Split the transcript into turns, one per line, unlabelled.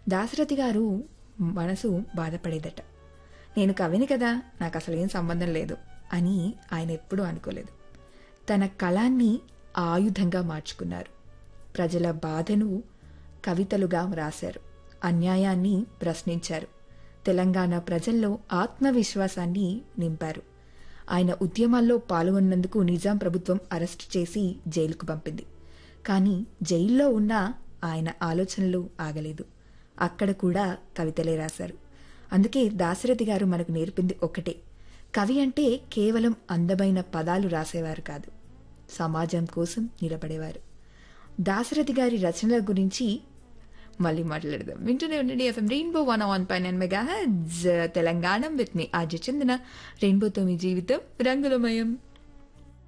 దాశరథి గారు మనసు బాధపడేదట నేను కవిని కదా నాకు అసలు ఏం సంబంధం లేదు అని ఆయన ఎప్పుడూ అనుకోలేదు తన కళాన్ని ఆయుధంగా మార్చుకున్నారు ప్రజల బాధను కవితలుగా వ్రాశారు అన్యాయాన్ని ప్రశ్నించారు తెలంగాణ ప్రజల్లో ఆత్మవిశ్వాసాన్ని నింపారు ఆయన ఉద్యమాల్లో పాల్గొన్నందుకు నిజాం ప్రభుత్వం అరెస్టు చేసి జైలుకు పంపింది కానీ జైల్లో ఉన్న ఆయన ఆలోచనలు ఆగలేదు అక్కడ కూడా కవితలే రాశారు అందుకే దాశరథి గారు మనకు నేర్పింది ఒకటే కవి అంటే కేవలం అందమైన పదాలు రాసేవారు కాదు సమాజం కోసం నిలబడేవారు దాశరథి గారి రచనల గురించి మళ్ళీ మాట్లాడదాం వింటూనే ఉండండి ఎఫ్ఎం రెయిన్బో వన్ వన్ పై నైన్ మెగా తెలంగాణ విత్ మీ ఆర్జ చందన రెయిన్బోతో మీ జీవితం రంగులమయం